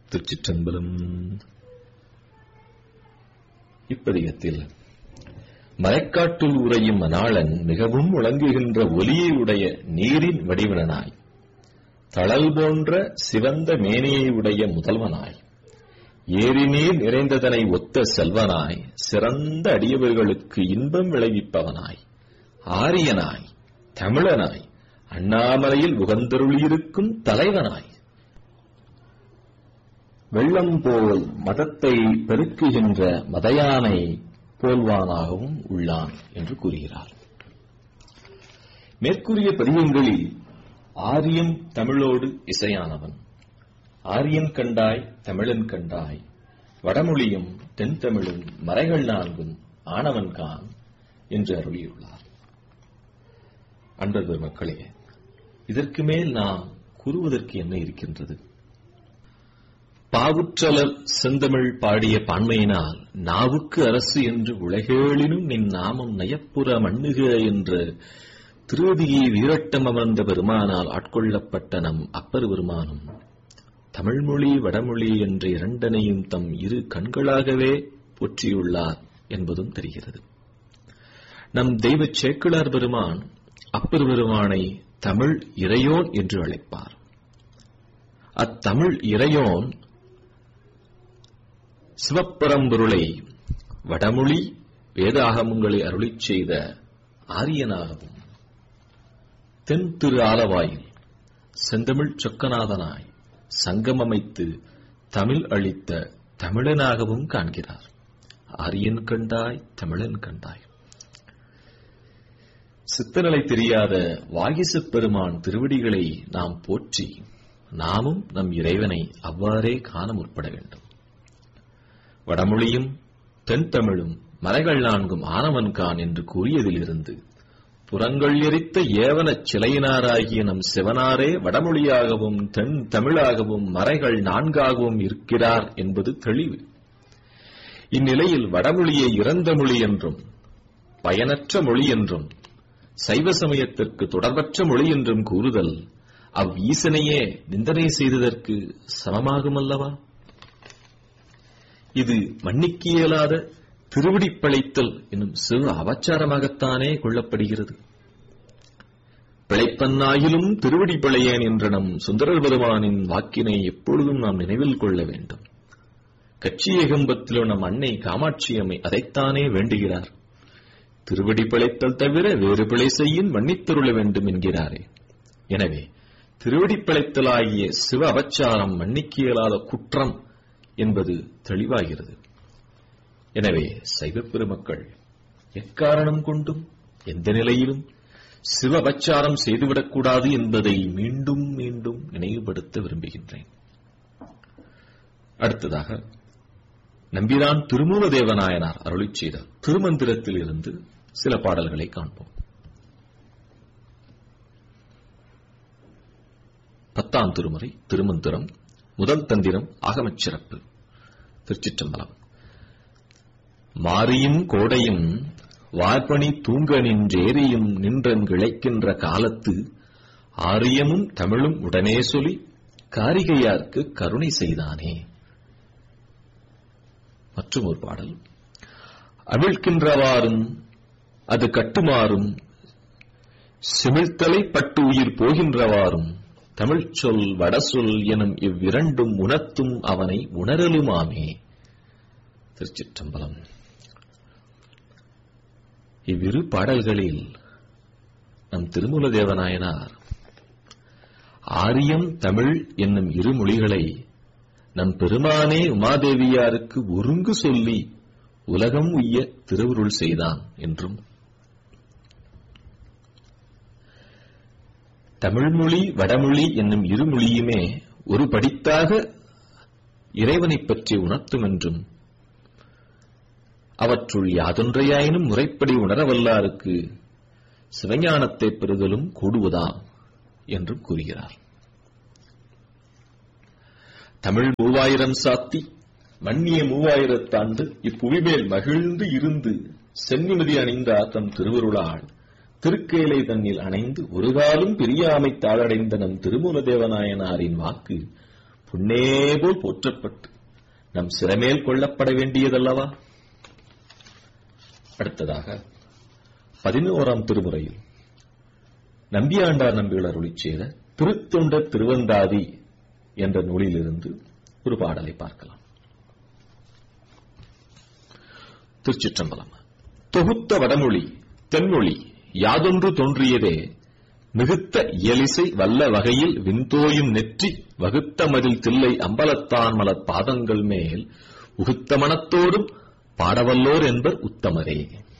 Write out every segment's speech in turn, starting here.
திருச்சிற்றம்பலம் இப்பதிகத்தில் மலைக்காட்டுள் உறையும் மணாளன் மிகவும் முழங்குகின்ற ஒலியை உடைய நீரின் வடிவனாய் தளல் போன்ற சிவந்த மேனியை உடைய முதல்வனாய் ஏரிநீர் நிறைந்ததனை ஒத்த செல்வனாய் சிறந்த அடியவர்களுக்கு இன்பம் விளைவிப்பவனாய் ஆரியனாய் தமிழனாய் அண்ணாமலையில் உகந்தருளியிருக்கும் தலைவனாய் வெள்ளம் போல் மதத்தை பெருக்குகின்ற மதயானை போல்வானாகவும் உள்ளான் என்று கூறுகிறார் மேற்கூறிய பதிகங்களில் ஆரியம் தமிழோடு இசையானவன் ஆரியன் கண்டாய் தமிழன் கண்டாய் வடமொழியும் தென் தமிழும் மறைகள் நான்கும் ஆனவன் கான் என்று அருளியுள்ளார் அன்பர் மக்களே இதற்கு மேல் நாம் கூறுவதற்கு என்ன இருக்கின்றது பாவுற்றலர் செந்தமிழ் பாடிய பான்மையினால் நாவுக்கு அரசு என்று உலகேளினும் நின் நாமம் நயப்புற மண்ணுக என்ற திருவதியை வீரட்டம் அமர்ந்த பெருமானால் ஆட்கொள்ளப்பட்ட நம் அப்பர் பெருமானும் தமிழ்மொழி வடமொழி என்ற இரண்டனையும் தம் இரு கண்களாகவே போற்றியுள்ளார் என்பதும் தெரிகிறது நம் தெய்வ சேக்கிழார் பெருமான் அப்பர் பெருமானை தமிழ் இறையோன் என்று அழைப்பார் அத்தமிழ் இறையோன் சிவப்பரம்பொருளை வடமொழி வேதாகமங்களை அருளிச் செய்த ஆரியனாகவும் தென் திரு ஆலவாயில் செந்தமிழ் சொக்கநாதனாய் சங்கம் அமைத்து தமிழ் அளித்த தமிழனாகவும் காண்கிறார் ஆரியன் கண்டாய் தமிழன் கண்டாய் சித்தநிலை தெரியாத வாகிசப் பெருமான் திருவடிகளை நாம் போற்றி நாமும் நம் இறைவனை அவ்வாறே காண முற்பட வேண்டும் வடமொழியும் தென் தமிழும் மலைகள் நான்கும் ஆனவன்கான் என்று கூறியதிலிருந்து புறங்கள் எரித்த ஏவனச் சிலையினாராகிய நம் சிவனாரே வடமொழியாகவும் தென் தமிழாகவும் மறைகள் நான்காகவும் இருக்கிறார் என்பது தெளிவு இந்நிலையில் வடமொழியை இறந்த மொழி என்றும் பயனற்ற மொழி என்றும் சைவ சமயத்திற்கு தொடர்பற்ற மொழி என்றும் கூறுதல் அவ் ஈசனையே நிந்தனை செய்ததற்கு சமமாகுமல்லவா இது மன்னிக்க இயலாத திருவிடிப்பழைத்தல் என்னும் சிறு அபச்சாரமாகத்தானே கொள்ளப்படுகிறது பிழைப்பன்னாயிலும் திருவடி பிழையேன் என்ற நம் சுந்தரர் பெருமானின் வாக்கினை எப்பொழுதும் நாம் நினைவில் கொள்ள வேண்டும் கட்சி ஏகம்பத்திலும் நம் அன்னை காமாட்சி அம்மை அதைத்தானே வேண்டுகிறார் திருவடி பிழைத்தல் தவிர வேறு பிழை செய்யின் மன்னித்தருள வேண்டும் என்கிறாரே எனவே திருவடி பிழைத்தலாகிய சிவ அபச்சாரம் மன்னிக்க இயலாத குற்றம் என்பது தெளிவாகிறது எனவே சைவ பெருமக்கள் எக்காரணம் கொண்டும் எந்த நிலையிலும் சிவ அபச்சாரம் செய்துவிடக்கூடாது என்பதை மீண்டும் மீண்டும் நினைவுபடுத்த விரும்புகின்றேன் அடுத்ததாக நம்பிரான் திருமூலதேவநாயனார் அருளிச் செய்த திருமந்திரத்தில் இருந்து சில பாடல்களை காண்போம் பத்தாம் திருமுறை திருமந்திரம் முதல் தந்திரம் ஆகமச் சிறப்பு திருச்சிற்றம்பலம் மாரியும் கோடையும் வார்பணி தூங்க நின்றேரியும் நின்றன் கிளைக்கின்ற காலத்து ஆரியமும் தமிழும் உடனே சொல்லி காரிகையார்க்கு கருணை செய்தானே மற்றும் ஒரு பாடல் அவிழ்க்கின்றவாறும் அது கட்டுமாறும் சிமிழ்த்தலை பட்டு உயிர் போகின்றவாறும் தமிழ்ச் சொல் வடசொல் எனும் இவ்விரண்டும் உணர்த்தும் அவனை உணரலுமாமே திருச்சிற்றம்பலம் இவ்விரு பாடல்களில் நம் திருமூல தேவநாயனார் ஆரியம் தமிழ் என்னும் இரு மொழிகளை நம் பெருமானே உமாதேவியாருக்கு ஒருங்கு சொல்லி உலகம் உய்ய திருவுருள் செய்தான் என்றும் தமிழ்மொழி வடமொழி என்னும் இரு மொழியுமே ஒரு படித்தாக இறைவனைப் பற்றி உணர்த்தும் என்றும் அவற்றுள் யாதொன்றையாயினும் முறைப்படி உணரவல்லாருக்கு சிவஞானத்தை பெறுதலும் கூடுவதாம் என்றும் கூறுகிறார் தமிழ் மூவாயிரம் சாத்தி மன்னிய மூவாயிரத்தாண்டு இப்புவிமேல் மகிழ்ந்து இருந்து சென்னிமதி அணிந்த தம் திருவருளால் திருக்கேலை தன்னில் அணைந்து ஒரு காலும் பிரியாமை தாளடைந்த நம் திருமூல தேவநாயனாரின் வாக்கு புண்ணே போல் போற்றப்பட்டு நம் சிறமேல் கொள்ளப்பட வேண்டியதல்லவா அடுத்ததாக பதினோராம் திருமுறையில் நம்பியாண்டார் நம்பிகள் அருளி செய்த திருத்தொண்ட திருவந்தாதி என்ற நூலிலிருந்து ஒரு பாடலை பார்க்கலாம் திருச்சிற்றம்பலம் தொகுத்த வடமொழி தென்மொழி யாதொன்று தோன்றியதே மிகுத்த இயலிசை வல்ல வகையில் விண்தோயும் நெற்றி வகுத்த மதில் தில்லை அம்பலத்தான் மலர் பாதங்கள் மேல் உகுத்த மனத்தோடும் பாடவல்லோர் என்பர் உத்தமரே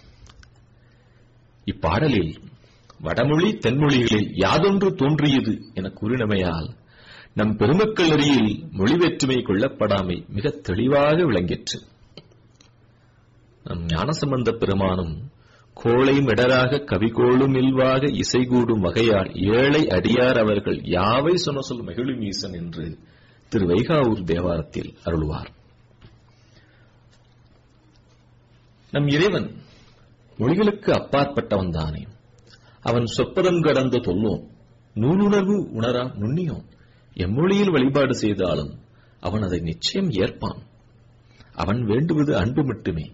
இப்பாடலில் வடமொழி தென்மொழிகளில் யாதொன்று தோன்றியது என கூறினமையால் நம் பெருமக்கள் அருகில் மொழி வேற்றுமை கொள்ளப்படாமை மிக தெளிவாக விளங்கிற்று நம் ஞானசம்பந்த பெருமானும் கோளை மிடராக கவிகோளும் இல்வாக இசைகூடும் வகையால் ஏழை அடியார் அவர்கள் யாவை சொன்ன சொல் மகிழும் ஈசன் என்று திரு வைகாவூர் தேவாரத்தில் அருள்வார் நம் இறைவன் மொழிகளுக்கு அப்பாற்பட்டவன் தானே அவன் சொற்பதம் கடந்த தொல்லோம் நூலுணர்வு உணரா நுண்ணியோம் எம்மொழியில் வழிபாடு செய்தாலும் அவன் அதை நிச்சயம் ஏற்பான் அவன் வேண்டுவது அன்பு மட்டுமே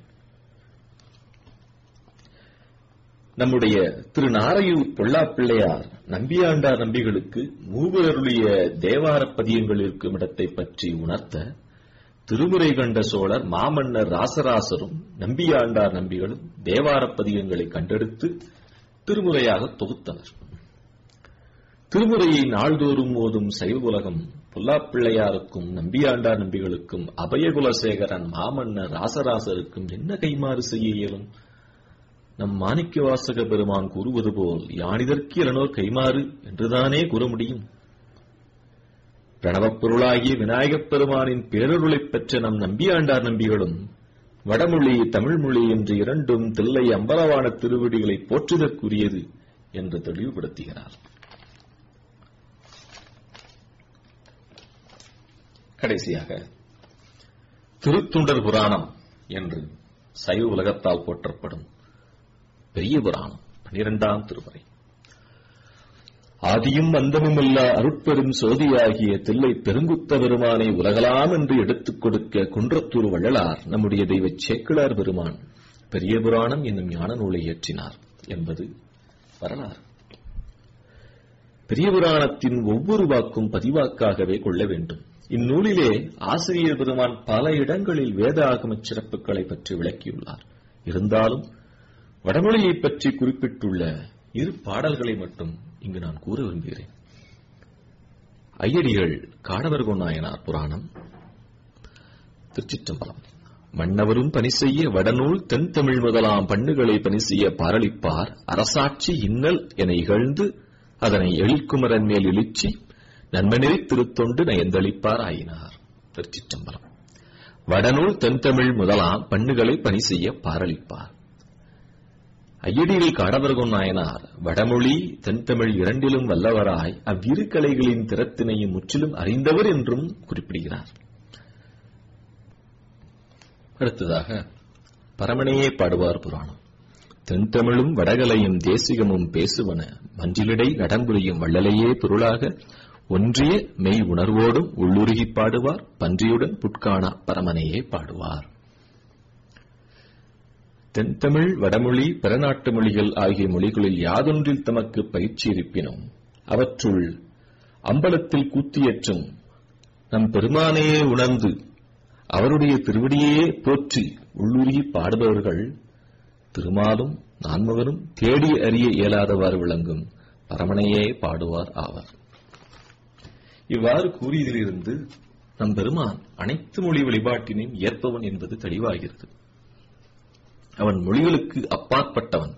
நம்முடைய திரு நாரையூர் பொல்லாப்பிள்ளையார் நம்பியாண்டார் நம்பிகளுக்கு மூவருடைய தேவார பதியங்கள் இருக்கும் இடத்தை பற்றி உணர்த்த திருமுறை கண்ட சோழர் மாமன்னர் ராசராசரும் நம்பியாண்டார் நம்பிகளும் தேவார பதியங்களை கண்டெடுத்து திருமுறையாக தொகுத்தனர் திருமுறையை நாள்தோறும் ஓதும் சைவ உலகம் பொல்லாப்பிள்ளையாருக்கும் நம்பியாண்டார் நம்பிகளுக்கும் அபயகுலசேகரன் மாமன்னர் ராசராசருக்கும் என்ன கைமாறு செய்ய இயலும் நம் மாணிக்க வாசக பெருமான் கூறுவது போல் யானிதற்கு இளனோர் கைமாறு என்றுதானே கூற முடியும் பிரணவப் பொருளாகிய விநாயகப் பெருமானின் பேரருளைப் பெற்ற நம் நம்பியாண்டார் நம்பிகளும் வடமொழி தமிழ்மொழி என்று இரண்டும் தில்லை அம்பலவான திருவடிகளை போற்றுதற்குரியது என்று தெளிவுபடுத்துகிறார் கடைசியாக திருத்துண்டர் புராணம் என்று சைவ உலகத்தால் போற்றப்படும் பெரிய புராணம் பனிரெண்டாம் திருமுறை ஆதியும் அந்தமுமில்ல அருட்பெரும் சோதியாகிய தில்லை பெருங்குத்த பெருமானை உலகலாம் என்று எடுத்துக் கொடுக்க குன்றத்தூர் வள்ளலார் நம்முடைய தெய்வ சேக்கிழார் பெருமான் பெரிய புராணம் என்னும் ஞான நூலை இயற்றினார் என்பது வரலாறு பெரிய புராணத்தின் ஒவ்வொரு வாக்கும் பதிவாக்காகவே கொள்ள வேண்டும் இந்நூலிலே ஆசிரியர் பெருமான் பல இடங்களில் வேத ஆகம சிறப்புகளை பற்றி விளக்கியுள்ளார் இருந்தாலும் வடமொழியைப் பற்றி குறிப்பிட்டுள்ள இரு பாடல்களை மட்டும் இங்கு நான் கூற விரும்புகிறேன் ஐயடிகள் காடவர்கோ நாயனார் புராணம் திருச்சிற்றம்பலம் மன்னவரும் பணி செய்ய வடநூல் தென் தமிழ் முதலாம் பண்ணுகளை பணி செய்ய பாரளிப்பார் அரசாட்சி இன்னல் என இகழ்ந்து அதனை எழில்குமரன் மேல் இழிச்சி நன்மனே திருத்தொண்டு நயந்தளிப்பார் ஆயினார் திருச்சிற்றம்பலம் வடநூல் தென்தமிழ் முதலாம் பண்ணுகளை பணி செய்ய பாரளிப்பார் ஐயடியில் காடவர்கொன் நாயனார் வடமொழி தென்தமிழ் இரண்டிலும் வல்லவராய் அவ்விரு கலைகளின் திறத்தினையும் முற்றிலும் அறிந்தவர் என்றும் குறிப்பிடுகிறார் அடுத்ததாக பரமனையே பாடுவார் புராணம் தென்தமிழும் வடகலையும் தேசிகமும் பேசுவன மஞ்சிலிடை நடம்புரியும் வள்ளலையே பொருளாக ஒன்றிய மெய் உணர்வோடும் உள்ளுருகிப் பாடுவார் பன்றியுடன் புட்காணா பரமனையே பாடுவார் தென்தமிழ் வடமொழி பிறநாட்டு மொழிகள் ஆகிய மொழிகளில் யாதொன்றில் தமக்கு பயிற்சி இருப்பினும் அவற்றுள் அம்பலத்தில் கூத்தியற்றும் நம் பெருமானையே உணர்ந்து அவருடைய திருவடியே போற்றி உள்ளுருகி பாடுபவர்கள் திருமாலும் நான்மகனும் தேடி அறிய இயலாதவாறு விளங்கும் பரமனையே பாடுவார் ஆவார் இவ்வாறு கூறியதிலிருந்து நம் பெருமான் அனைத்து மொழி வழிபாட்டினையும் ஏற்பவன் என்பது தெளிவாகிறது அவன் மொழிகளுக்கு அப்பாற்பட்டவன்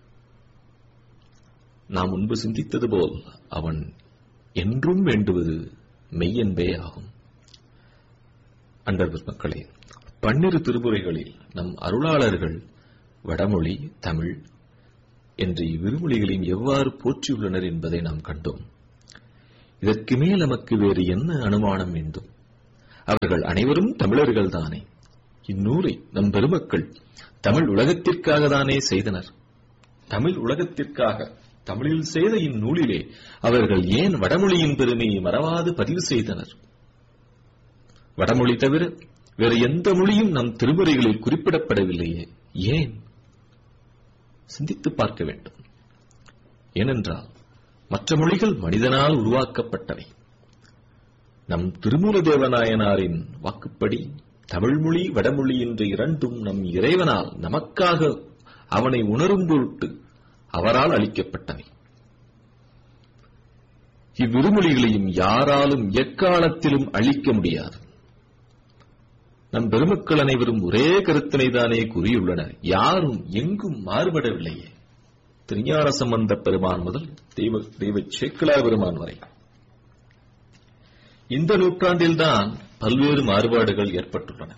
நாம் முன்பு சிந்தித்தது போல் அவன் என்றும் வேண்டுவது மெய்யன்பே ஆகும் அன்பர் மக்களே பன்னிரு திருமுறைகளில் நம் அருளாளர்கள் வடமொழி தமிழ் என்ற இவ்விருமொழிகளையும் எவ்வாறு போற்றியுள்ளனர் என்பதை நாம் கண்டோம் இதற்கு மேல் நமக்கு வேறு என்ன அனுமானம் வேண்டும் அவர்கள் அனைவரும் தமிழர்கள் தானே இந்நூலை நம் பெருமக்கள் தமிழ் உலகத்திற்காக தானே செய்தனர் தமிழ் உலகத்திற்காக தமிழில் செய்த இந்நூலிலே அவர்கள் ஏன் வடமொழியின் பெருமையை மறவாது பதிவு செய்தனர் வடமொழி தவிர வேறு எந்த மொழியும் நம் திருமுறைகளில் குறிப்பிடப்படவில்லையே ஏன் சிந்தித்து பார்க்க வேண்டும் ஏனென்றால் மற்ற மொழிகள் மனிதனால் உருவாக்கப்பட்டவை நம் திருமூல தேவநாயனாரின் வாக்குப்படி தமிழ்மொழி வடமொழி என்ற இரண்டும் நம் இறைவனால் நமக்காக அவனை உணரும் பொருட்டு அவரால் அளிக்கப்பட்டவை இவ்விருமொழிகளையும் யாராலும் எக்காலத்திலும் அழிக்க முடியாது நம் பெருமக்கள் அனைவரும் ஒரே கருத்தினை தானே கூறியுள்ளனர் யாரும் எங்கும் மாறுபடவில்லையே திருஞான சம்பந்த பெருமான் முதல் தெய்வ தெய்வ சேக்கிழா பெருமான் வரை இந்த நூற்றாண்டில்தான் பல்வேறு மாறுபாடுகள் ஏற்பட்டுள்ளன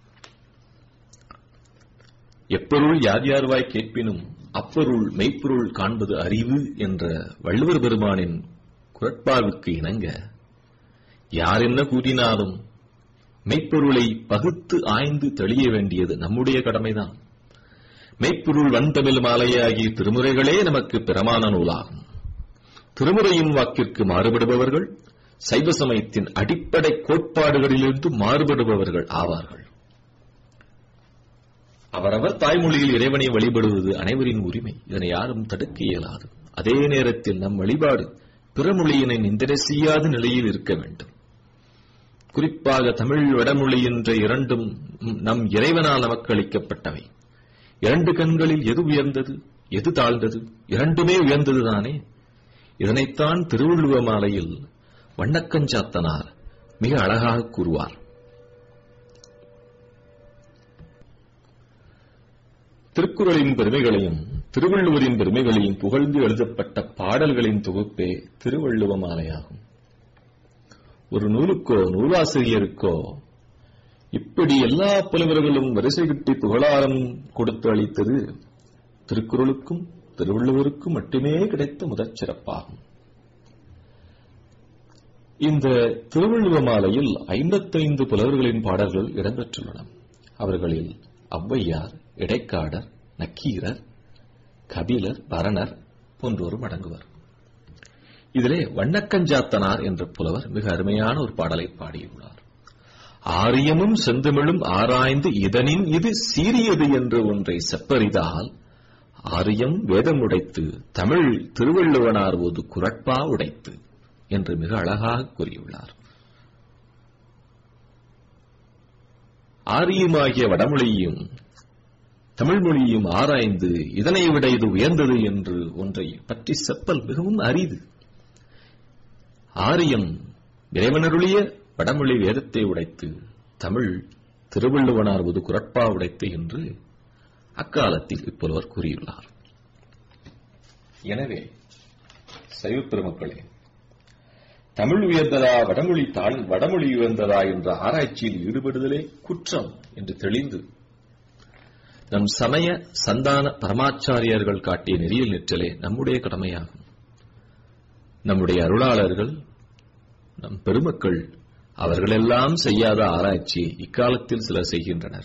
எப்பொருள் யார் யார்வாய் கேட்பினும் அப்பொருள் மெய்ப்பொருள் காண்பது அறிவு என்ற வள்ளுவர் பெருமானின் குரட்பாவுக்கு இணங்க யார் என்ன கூறினாலும் மெய்ப்பொருளை பகுத்து ஆய்ந்து தெளிய வேண்டியது நம்முடைய கடமைதான் மெய்ப்பொருள் வந்தமிழ் மாலையாகிய திருமுறைகளே நமக்கு பிரமாண நூலாகும் திருமுறையின் வாக்கிற்கு மாறுபடுபவர்கள் சைவ சமயத்தின் அடிப்படை கோட்பாடுகளிலிருந்து மாறுபடுபவர்கள் ஆவார்கள் அவரவர் தாய்மொழியில் இறைவனை வழிபடுவது அனைவரின் உரிமை இதனை யாரும் தடுக்க இயலாது அதே நேரத்தில் நம் வழிபாடு பிற மொழியினை நிந்தனை செய்யாத நிலையில் இருக்க வேண்டும் குறிப்பாக தமிழ் வடமொழி என்ற இரண்டும் நம் இறைவனால் நமக்கு அளிக்கப்பட்டவை இரண்டு கண்களில் எது உயர்ந்தது எது தாழ்ந்தது இரண்டுமே உயர்ந்ததுதானே இதனைத்தான் திருவள்ளுவ மாலையில் வண்ணக்கஞ்சாத்தனார் மிக அழகாக கூறுவார் திருக்குறளின் பெருமைகளையும் திருவள்ளுவரின் பெருமைகளையும் புகழ்ந்து எழுதப்பட்ட பாடல்களின் தொகுப்பே திருவள்ளுவ மாலையாகும் ஒரு நூலுக்கோ நூலாசிரியருக்கோ இப்படி எல்லா புலவர்களும் வரிசை கட்டி புகழாரம் கொடுத்து அளித்தது திருக்குறளுக்கும் திருவள்ளுவருக்கும் மட்டுமே கிடைத்த முதற் சிறப்பாகும் இந்த திருவள்ளுவ மாலையில் ஐம்பத்தைந்து புலவர்களின் பாடல்கள் இடம்பெற்றுள்ளன அவர்களில் ஔவையார் இடைக்காடர் நக்கீரர் கபிலர் பரணர் போன்றோரும் அடங்குவர் இதிலே வண்ணக்கஞ்சாத்தனார் என்ற புலவர் மிக அருமையான ஒரு பாடலை பாடியுள்ளார் ஆரியமும் செந்தமிழும் ஆராய்ந்து இதனின் இது சீரியது என்று ஒன்றை செப்பறிதால் ஆரியம் வேதம் உடைத்து தமிழ் திருவள்ளுவனார் ஒரு குரட்பா உடைத்து என்று மிக அழகாக கூறியுள்ளார் ஆரியமாகிய வடமொழியும் தமிழ் மொழியும் ஆராய்ந்து இதனை விட இது உயர்ந்தது என்று ஒன்றை பற்றி செப்பல் மிகவும் அரிது ஆரியம் இறைவனருளிய வடமொழி வேதத்தை உடைத்து தமிழ் திருவள்ளுவனார் ஒரு குரட்பா உடைத்து என்று அக்காலத்தில் இப்பொருவர் கூறியுள்ளார் எனவே சைவ பெருமக்களே தமிழ் உயர்ந்ததா வடமொழி தாழ் வடமொழி உயர்ந்ததா என்ற ஆராய்ச்சியில் ஈடுபடுதலே குற்றம் என்று தெளிந்து நம் சமய சந்தான பரமாச்சாரியர்கள் காட்டிய நெறியில் நிற்றலே நம்முடைய கடமையாகும் நம்முடைய அருளாளர்கள் நம் பெருமக்கள் அவர்களெல்லாம் செய்யாத ஆராய்ச்சியை இக்காலத்தில் சிலர் செய்கின்றனர்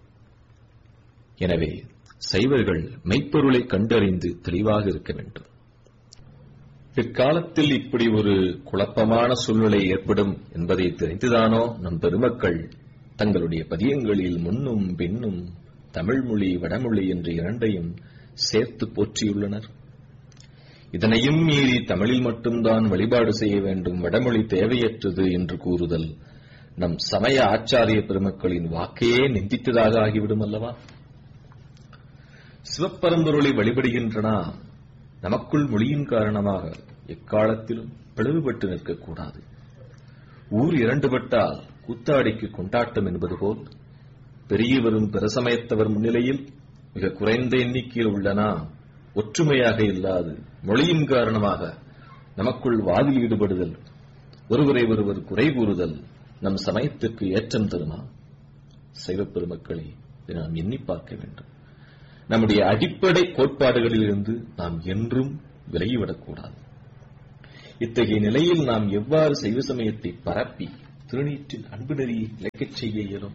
எனவே சைவர்கள் மெய்ப்பொருளை கண்டறிந்து தெளிவாக இருக்க வேண்டும் பிற்காலத்தில் இப்படி ஒரு குழப்பமான சூழ்நிலை ஏற்படும் என்பதை தெரிந்துதானோ நம் பெருமக்கள் தங்களுடைய பதியங்களில் முன்னும் பின்னும் தமிழ்மொழி வடமொழி என்ற இரண்டையும் சேர்த்து போற்றியுள்ளனர் இதனையும் மீறி தமிழில் மட்டும்தான் வழிபாடு செய்ய வேண்டும் வடமொழி தேவையற்றது என்று கூறுதல் நம் சமய ஆச்சாரிய பெருமக்களின் வாக்கையே நிந்தித்ததாக ஆகிவிடும் அல்லவா சிவப்பரம்பொருளை வழிபடுகின்றனா நமக்குள் மொழியின் காரணமாக எக்காலத்திலும் பிளவுபட்டு நிற்கக்கூடாது ஊர் இரண்டுபட்டால் கூத்தாடிக்கு கொண்டாட்டம் என்பது போல் பெரியவரும் பிரசமயத்தவர் முன்னிலையில் மிக குறைந்த எண்ணிக்கையில் உள்ளனா ஒற்றுமையாக இல்லாது மொழியின் காரணமாக நமக்குள் வாதில் ஈடுபடுதல் ஒருவரை ஒருவர் குறை கூறுதல் நம் சமயத்திற்கு ஏற்றம் தருமா சைவப் பெருமக்களே இதை நாம் எண்ணி பார்க்க வேண்டும் நம்முடைய அடிப்படை கோட்பாடுகளிலிருந்து நாம் என்றும் விலகிவிடக்கூடாது இத்தகைய நிலையில் நாம் எவ்வாறு சைவ சமயத்தை பரப்பி திருநீற்றின் அன்பு நெறியை நிலைக்கச் செய்ய இயலும்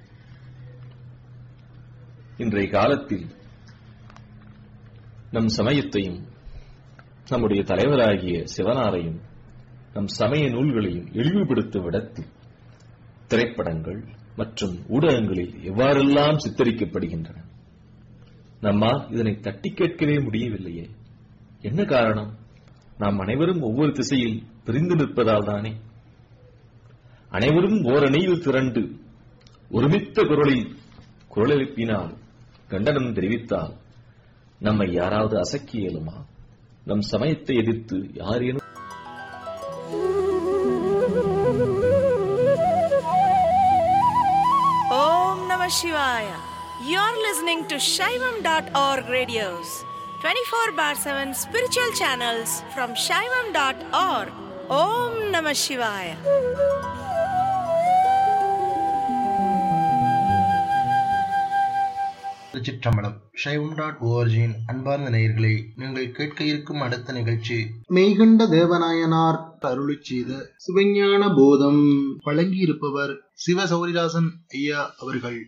இன்றைய காலத்தில் நம் சமயத்தையும் நம்முடைய தலைவராகிய சிவனாரையும் நம் சமய நூல்களையும் இழிவுபடுத்தும் இடத்தில் திரைப்படங்கள் மற்றும் ஊடகங்களில் எவ்வாறெல்லாம் சித்தரிக்கப்படுகின்றன நம்மால் இதனை தட்டி கேட்கவே முடியவில்லையே என்ன காரணம் நாம் அனைவரும் ஒவ்வொரு திசையில் பிரிந்து நிற்பதால் தானே அனைவரும் ஓரணியில் திரண்டு ஒருமித்த குரலில் குரல் எழுப்பினால் கண்டனம் தெரிவித்தால் நம்மை யாராவது அசக்கி இயலுமா நம் சமயத்தை எதிர்த்து யாரேனும் Om Namah Shivaya. You're listening to Shaivam.org radios, 24 bar 7 spiritual channels from Shaivam.org. Om Namah Shivaya. திருச்சிற்றம்பலம் சைவம் டாட் ஓஆர்ஜியின் அன்பார்ந்த நேயர்களே நீங்கள் கேட்க இருக்கும் அடுத்த நிகழ்ச்சி மெய்கண்ட தேவநாயனார் அருளிச் செய்த சிவஞான போதம் வழங்கியிருப்பவர் சிவ சௌரிதாசன் ஐயா அவர்கள்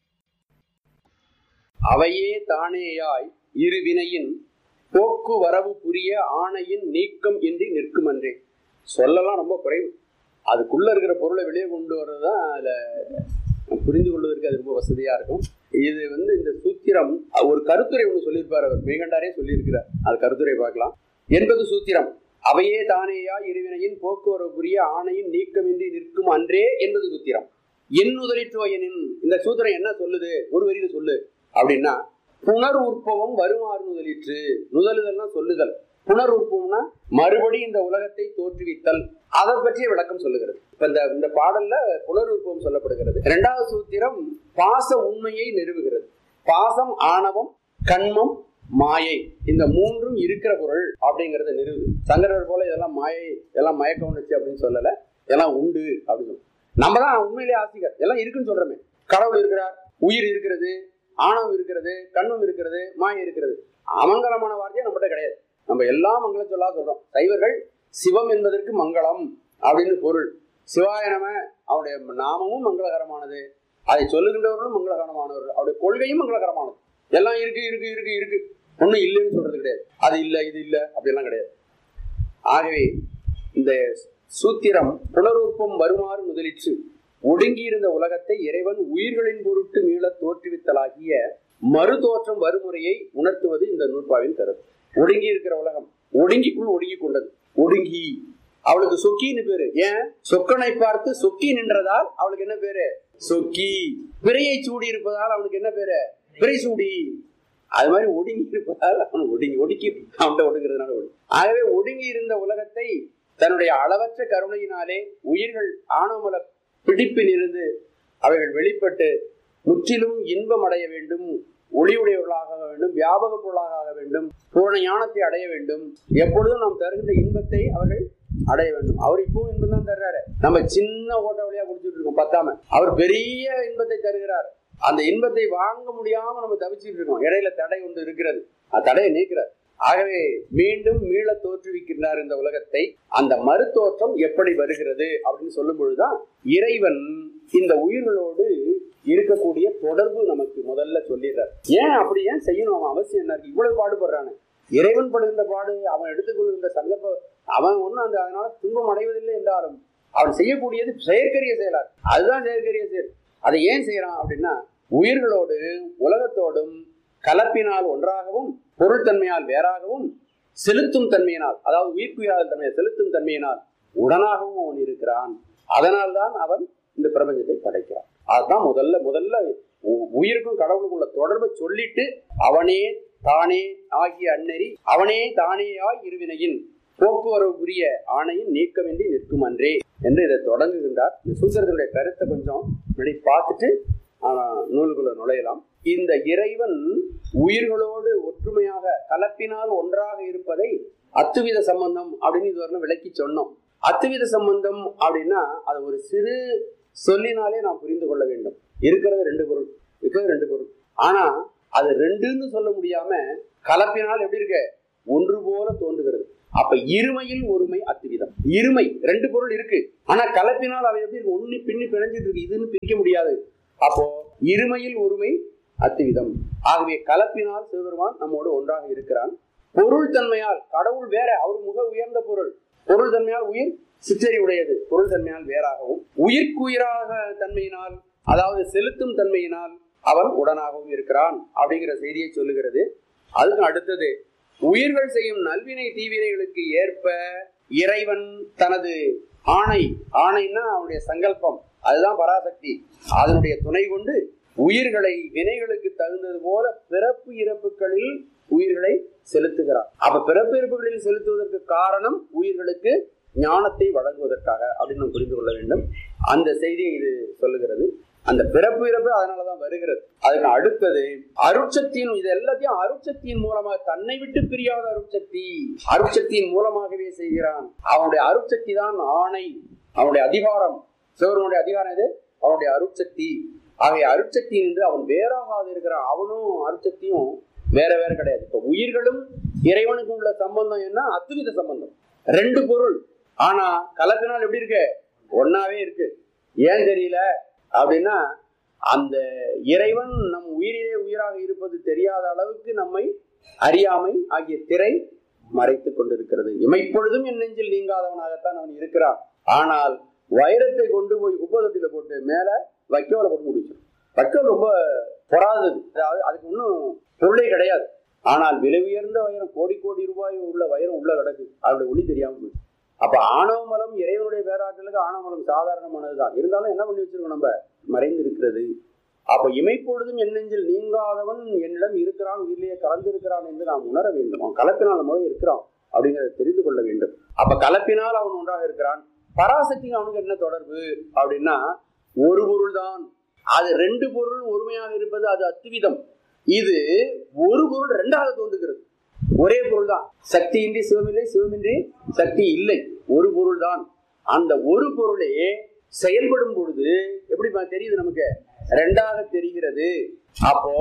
அவையே தானேயாய் இருவினையின் போக்கு வரவு புரிய ஆணையின் நீக்கம் இன்றி நிற்குமன்றே சொல்லலாம் ரொம்ப குறைவு அதுக்குள்ள இருக்கிற பொருளை வெளியே கொண்டு வர்றது தான் அதுல புரிந்து கொள்வதற்கு அது ரொம்ப வசதியா இருக்கும் இது வந்து இந்த சூத்திரம் ஒரு கருத்துரை ஒன்று சொல்லியிருப்பார் அவர் மெய்கண்டாரே சொல்லியிருக்கிறார் அது கருத்துரை பார்க்கலாம் என்பது சூத்திரம் அவையே தானேயா இருவினையின் போக்குவரவு புரிய ஆணையின் நீக்கமின்றி நிற்கும் அன்றே என்பது சூத்திரம் என் முதலிற்றுவயனின் இந்த சூத்திரம் என்ன சொல்லுது ஒரு வரியில சொல்லு அப்படின்னா புனர் உற்பவம் வருமாறு நுதலிற்று நுதலுதல்னா சொல்லுதல் புனர் உற்பவம்னா மறுபடி இந்த உலகத்தை தோற்றுவித்தல் அதை பற்றிய விளக்கம் சொல்லுகிறது இப்ப இந்த இந்த பாடல்ல புனர் உற்பவம் சொல்லப்படுகிறது இரண்டாவது சூத்திரம் பாச உண்மையை நிறுவுகிறது பாசம் ஆணவம் கண்மம் மாயை இந்த மூன்றும் இருக்கிற பொருள் அப்படிங்கறத நிறுவுது சங்கரர் போல இதெல்லாம் மாயை இதெல்லாம் மயக்க உணர்ச்சி அப்படின்னு சொல்லல இதெல்லாம் உண்டு அப்படின்னு சொல்லு. நம்ம தான் உண்மையிலேயே ஆசிரியர் எல்லாம் இருக்குன்னு சொல்றோமே கடவுள் இருக்கிறார் உயிர் இருக்கிறது ஆணவம் இருக்கிறது கண்மம் இருக்கிறது மாயை இருக்கிறது அமங்கலமான வார்த்தையே நம்மகிட்ட கிடையாது நம்ம எல்லாம் மங்கள சொல்லா சொல்றோம் சைவர்கள் சிவம் என்பதற்கு மங்களம் அப்படின்னு பொருள் சிவாய நம அவருடைய நாமமும் மங்களகரமானது அதை சொல்லுகின்றவர்களும் மங்களகரமானவர்கள் அவருடைய கொள்கையும் மங்களகரமானது எல்லாம் இருக்கு இருக்கு இருக்கு இருக்கு ஒண்ணும் இல்லைன்னு சொல்றது கிடையாது அது இல்ல இது இல்ல அப்படிலாம் கிடையாது ஆகவே இந்த சூத்திரம் புனரூப்பம் வருமாறு முதலிற்று ஒடுங்கியிருந்த உலகத்தை இறைவன் உயிர்களின் பொருட்டு மீளத் தோற்றுவித்தலாகிய மறுதோற்றம் வறுமுறையை உணர்த்துவது இந்த நூற்பாவின் கருத்து ஒடுங்கி இருக்கிற உலகம் ஒடுங்கிக்குள் ஒடுங்கி கொண்டது ஒடுங்கி அவளுக்கு சொக்கின்னு பேரு ஏன் சொக்கனை பார்த்து சொக்கி நின்றதால் அவளுக்கு என்ன பேரு சொக்கி பிறையை சூடி இருப்பதால் அவனுக்கு என்ன பேரு பிறை சூடி அது மாதிரி ஒடுங்கி இருப்பதால் அவன் ஒடுங்கி ஒடுக்கி அவன்கிட்ட ஒடுங்கிறதுனால ஒடுங்கி ஆகவே ஒடுங்கி இருந்த உலகத்தை தன்னுடைய அளவற்ற கருணையினாலே உயிர்கள் ஆணவமல பிடிப்பில் இருந்து அவைகள் வெளிப்பட்டு முற்றிலும் இன்பம் அடைய வேண்டும் ஒளியுடையவர்களாக ஆக வேண்டும் வியாபக பொருளாக ஆக வேண்டும் பூரண ஞானத்தை அடைய வேண்டும் எப்பொழுதும் நாம் தருகின்ற இன்பத்தை அவர்கள் அடைய வேண்டும் அவர் இப்பவும் இன்பம் தான் தர்றாரு நம்ம சின்ன ஓட்ட வழியா குடிச்சிட்டு இருக்கோம் பத்தாம அவர் பெரிய இன்பத்தை தருகிறார் அந்த இன்பத்தை வாங்க முடியாம நம்ம தவிச்சிட்டு இருக்கோம் இடையில தடை ஒன்று இருக்கிறது அந்த தடையை நீக்கிறார் ஆகவே மீண்டும் மீள தோற்றுவிக்கின்றார் இந்த உலகத்தை அந்த மறுத்தோற்றம் எப்படி வருகிறது அப்படின்னு சொல்லும் பொழுதுதான் இறைவன் இந்த உயிர்களோடு இருக்கக்கூடிய தொடர்பு நமக்கு முதல்ல சொல்லிடுறார் ஏன் அப்படி ஏன் செய்யணும் அவன் அவசியம் என்ன இருக்கு இவ்வளவு பாடுபடுறானு இறைவன் படுகின்ற பாடு அவன் எடுத்துக்கொள்கின்ற சந்தர்ப்ப அவன் ஒன்றும் அந்த அதனால துன்பம் அடைவதில்லை என்றாலும் அவன் செய்யக்கூடியது செயற்கரிய செயலா இருக்கு. அதுதான் செயற்கரிய செயல் அதை ஏன் செய்யறான் அப்படின்னா உயிர்களோடு உலகத்தோடும் கலப்பினால் ஒன்றாகவும் பொருள்தன்மையால் வேறாகவும் செலுத்தும் தன்மையினால் அதாவது உயிர்ப்புயாத தன்மையை செலுத்தும் தன்மையினால் உடனாகவும் அவன் இருக்கிறான் அதனால்தான் அவன் இந்த பிரபஞ்சத்தை படைக்கிறான் அதுதான் முதல்ல முதல்ல உ- உயிருக்கும் கடவுளுக்கும் உள்ள தொடர்பை சொல்லிட்டு அவனே தானே ஆகிய அந்நெறி அவனே தானேயாய் இருவினையின் போக்குவரவுக்குரிய ஆணையின் நீக்கமின்றி நிற்கும் அன்றே என்று இதை தொடங்குகின்றார் இந்த சூத்திரத்தினுடைய கருத்தை கொஞ்சம் முன்னாடி பார்த்துட்டு ஆஹ், நூலுக்குள்ள நுழையலாம் இந்த இறைவன் உயிர்களோடு ஒற்றுமையாக கலப்பினால் ஒன்றாக இருப்பதை அத்துவித சம்பந்தம் அப்படின்னு இதுவரை விளக்கி சொன்னோம் அத்துவித சம்பந்தம் அப்படின்னா அது ஒரு சிறு சொல்லினாலே நாம் புரிந்து கொள்ள வேண்டும் இருக்கிறது ரெண்டு பொருள் இருக்கிறது ரெண்டு பொருள் ஆனா அது ரெண்டுன்னு சொல்ல முடியாம கலப்பினால் எப்படி இருக்கு ஒன்று போல தோன்றுகிறது அப்ப இருமையில் ஒருமை அத்துவிதம் இருமை ரெண்டு பொருள் இருக்கு ஆனா கலப்பினால் அவை எப்படி இருக்கு ஒண்ணு பின்னி பிணைஞ்சிட்டு இருக்கு இதுன்னு பிரிக்க முடியாது அப்போ இருமையில் ஒருமை அத்துவிதம் ஆகவே கலப்பினால் சிவபெருமான் நம்மோடு ஒன்றாக இருக்கிறான் பொருள் தன்மையால் கடவுள் வேற அவர் மிக உயர்ந்த பொருள் பொருள் தன்மையால் உயிர் சிற்றறி உடையது பொருள் தன்மையால் வேறாகவும் உயிர்க்குயிராக தன்மையினால் அதாவது செலுத்தும் தன்மையினால் அவன் உடனாகவும் இருக்கிறான் அப்படிங்கிற செய்தியை சொல்லுகிறது அதுக்கு அடுத்தது உயிர்கள் செய்யும் நல்வினை தீவினைகளுக்கு ஏற்ப இறைவன் தனது ஆணை ஆணைன்னா அவனுடைய சங்கல்பம் அதுதான் பராசக்தி அதனுடைய துணை கொண்டு உயிர்களை வினைகளுக்கு தகுந்தது போல பிறப்பு இறப்புகளில் உயிர்களை செலுத்துகிறான் அப்ப பிறப்பு இறப்புகளில் செலுத்துவதற்கு காரணம் உயிர்களுக்கு ஞானத்தை வழங்குவதற்காக அப்படின்னு நம்ம புரிந்து கொள்ள வேண்டும் அந்த செய்தியை இது சொல்லுகிறது அந்த பிறப்பு இறப்பு அதனாலதான் வருகிறது அதுக்கு அடுத்தது அருட்சக்தியின் இது எல்லாத்தையும் அருட்சக்தியின் மூலமாக தன்னை விட்டு பிரியாத அருட்சக்தி அருட்சக்தியின் மூலமாகவே செய்கிறான் அவனுடைய அருட்சக்தி தான் ஆணை அவனுடைய அதிகாரம் சிவனுடைய அதிகாரம் எது அவனுடைய அருட்சக்தி ஆகிய அருட்சக்தி என்று அவன் வேறாகாது இருக்கிறான் அவனும் அருட்சக்தியும் வேற வேற கிடையாது இப்ப உயிர்களும் இறைவனுக்கும் உள்ள சம்பந்தம் என்ன அத்துவித சம்பந்தம் ரெண்டு பொருள் ஆனா கலப்பினால் எப்படி இருக்கு ஒன்னாவே இருக்கு ஏன் தெரியல அப்படின்னா அந்த இறைவன் நம் உயிரிலே உயிராக இருப்பது தெரியாத அளவுக்கு நம்மை அறியாமை ஆகிய திரை மறைத்துக் கொண்டிருக்கிறது இமைப்பொழுதும் என் நெஞ்சில் நீங்காதவனாகத்தான் அவன் இருக்கிறான் ஆனால் வைரத்தை கொண்டு போய் குப்பை தொட்டியில போட்டு மேல வைக்கோல போட்டு முடிச்சிடும் வைக்கோல் ரொம்ப பொறாதது அதாவது அதுக்கு இன்னும் பொருளே கிடையாது ஆனால் விலை உயர்ந்த வைரம் கோடி கோடி ரூபாய் உள்ள வைரம் உள்ள கிடக்கு அதோட ஒளி தெரியாம போயிடுச்சு அப்ப ஆணவ மலம் இறைவனுடைய பேராற்றலுக்கு ஆணவ மலம் சாதாரணமானதுதான் இருந்தாலும் என்ன பண்ணி வச்சிருக்கோம் நம்ம மறைந்து இருக்கிறது அப்ப இமைப்பொழுதும் என் நெஞ்சில் நீங்காதவன் என்னிடம் இருக்கிறான் உயிரிலேயே கலந்திருக்கிறான் என்று நாம் உணர வேண்டும் அவன் கலப்பினால் மூலம் இருக்கிறான் அப்படிங்கிறத தெரிந்து கொள்ள வேண்டும் அப்ப கலப்பினால் அவன் ஒன்றாக இருக்கிறான் பராசக்தி அவனுக்கு என்ன தொடர்பு அப்படின்னா ஒரு பொருள் தான் அது ரெண்டு பொருள் ஒருமையாக இருப்பது அது அத்துவிதம் இது ஒரு பொருள் ரெண்டாக தோன்றுகிறது ஒரே பொருள் தான் சக்தியின்றி சிவமில்லை சிவமின்றி சக்தி இல்லை ஒரு பொருள் தான் அந்த ஒரு பொருளே செயல்படும் பொழுது எப்படி பா- தெரியுது நமக்கு ரெண்டாக தெரிகிறது அப்போ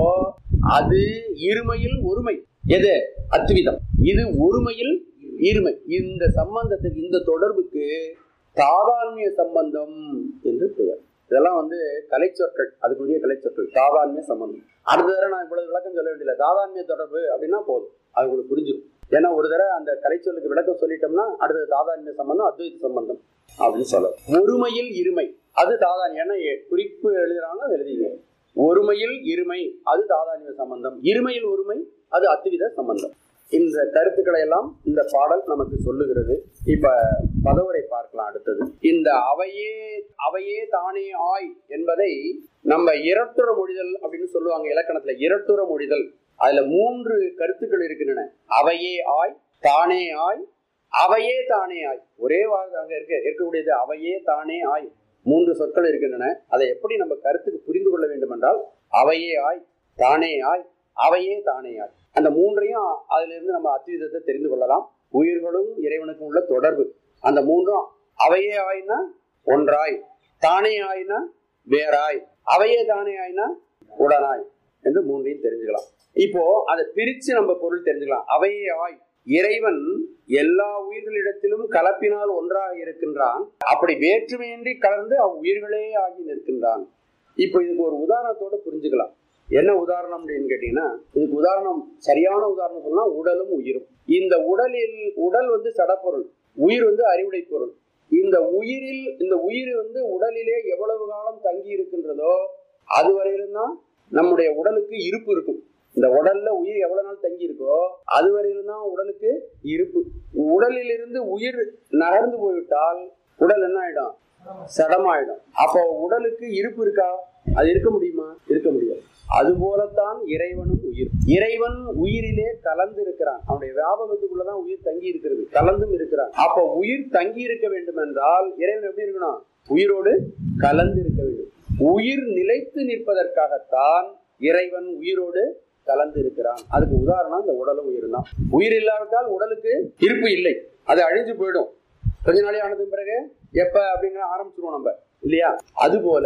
அது இருமையில் ஒருமை எது அத்விதம் இது ஒருமையில் இருமை இந்த சம்பந்தத்துக்கு இந்த தொடர்புக்கு தாதான்மிய சம்பந்தம் என்று பெயர் இதெல்லாம் வந்து கலைச்சொற்கள் அதுக்குரிய கலைச்சொற்கள் தாதான்மிய சம்பந்தம் அடுத்த தடவை நான் இவ்வளவு விளக்கம் சொல்ல வேண்டியதில்லை தாதான்மிய தொடர்பு அப்படின்னா போதும் அது உங்களுக்கு புரிஞ்சிடும் ஏன்னா ஒரு தடவை அந்த கலைச்சொல்லுக்கு விளக்கம் சொல்லிட்டோம்னா அடுத்தது தாதான்மிய சம்பந்தம் அத்வைத சம்பந்தம் அப்படின்னு சொல்ல ஒருமையில் இருமை அது தாதான்யம் ஏன்னா எ- குறிப்பு எழுதுறாங்க அது எழுதிங்க ஒருமையில் இருமை அது தாதான்மிய சம்பந்தம் இருமையில் ஒருமை அது அத்வித சம்பந்தம் இந்த கருத்துக்களை எல்லாம் இந்த பாடல் நமக்கு சொல்லுகிறது இப்ப பதவுரை பார்க்கலாம் அடுத்தது இந்த அவையே அவையே தானே ஆய் என்பதை நம்ம இரட்டுற மொழிதல் அப்படின்னு சொல்லுவாங்க இலக்கணத்துல இரட்டுற மொழிதல் அதுல மூன்று கருத்துக்கள் இருக்கின்றன அவையே ஆய் தானே ஆய் அவையே தானே ஆய் ஒரே வார்த்தை அங்க இருக்க இருக்கக்கூடியது அவையே தானே ஆய் மூன்று சொற்கள் இருக்கின்றன அதை எப்படி நம்ம கருத்துக்கு புரிந்து கொள்ள வேண்டும் என்றால் அவையே ஆய் தானே ஆய் அவையே தானே ஆய் அந்த மூன்றையும் அதுல இருந்து நம்ம அத்விதத்தை தெரிந்து கொள்ளலாம் உயிர்களும் இறைவனுக்கும் உள்ள தொடர்பு அந்த மூன்றும் அவையே ஆயினா ஒன்றாய் தானே ஆயினா வேறாய் அவையே தானே ஆயினா உடனாய் என்று மூன்றையும் தெரிஞ்சுக்கலாம் இப்போ அதை பிரிச்சு நம்ம பொருள் தெரிஞ்சுக்கலாம் அவையே ஆய் இறைவன் எல்லா உயிர்களிடத்திலும் கலப்பினால் ஒன்றாக இருக்கின்றான் அப்படி வேற்றுமையின்றி கலந்து அவ் உயிர்களே ஆகி நிற்கின்றான் இப்போ இதுக்கு ஒரு உதாரணத்தோட புரிஞ்சுக்கலாம் என்ன உதாரணம் அப்படின்னு கேட்டீங்கன்னா இதுக்கு உதாரணம் சரியான உதாரணம் சொன்னா உடலும் உயிரும் இந்த உடலில் உடல் வந்து சடப்பொருள் உயிர் வந்து அறிவுடை பொருள் இந்த உயிரில் இந்த உயிர் வந்து உடலிலே எவ்வளவு காலம் தங்கி இருக்கின்றதோ அது வரையிலும் தான் நம்முடைய உடலுக்கு இருப்பு இருக்கும் இந்த உடல்ல உயிர் எவ்வளவு நாள் தங்கி இருக்கோ அது வரையிலும் தான் உடலுக்கு இருப்பு உடலில் இருந்து உயிர் நகர்ந்து போய்விட்டால் உடல் என்ன ஆயிடும் சடமாயிடும் அப்போ உடலுக்கு இருப்பு இருக்கா அது இருக்க முடியுமா இருக்க முடியாது அதுபோலத்தான் இறைவனும் உயிர் இறைவன் உயிரிலே கலந்து இருக்கிறான் அவனுடைய வியாபகத்துக்குள்ளதான் உயிர் தங்கி இருக்கிறது கலந்தும் இருக்கிறான் அப்ப உயிர் தங்கி இருக்க வேண்டும் என்றால் இறைவன் எப்படி இருக்கணும் உயிரோடு கலந்து இருக்க வேண்டும் உயிர் நிலைத்து நிற்பதற்காகத்தான் இறைவன் உயிரோடு கலந்து இருக்கிறான் அதுக்கு உதாரணம் இந்த உடலும் உயிர் தான் உயிர் இல்லாவிட்டால் உடலுக்கு இருப்பு இல்லை அது அழிஞ்சு போயிடும் கொஞ்ச நாளே ஆனதுக்கு பிறகு எப்ப அப்படிங்கிற ஆரம்பிச்சிருவோம் நம்ம இல்லையா அதுபோல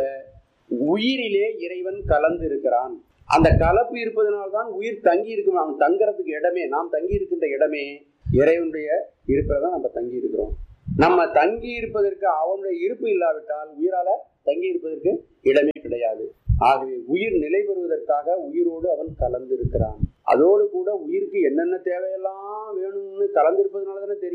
உயிரிலே இறைவன் கலந்து இருக்கிறான் அந்த கலப்பு இருப்பதனால்தான் உயிர் தங்கி இருக்கும் அவன் தங்குறதுக்கு இடமே நாம் தங்கி இருக்கின்ற இடமே இறைவனுடைய இருப்பில்தான் நம்ம தங்கி இருக்கிறோம் நம்ம தங்கி இருப்பதற்கு அவனுடைய இருப்பு இல்லாவிட்டால் உயிரால தங்கி இருப்பதற்கு இடமே கிடையாது ஆகவே உயிர் நிலை பெறுவதற்காக உயிரோடு அவன் கலந்து இருக்கிறான் அதோடு கூட உயிருக்கு என்னென்ன தேவையெல்லாம் வேணும்னு கலந்திருப்பதனால தானே தெரியுது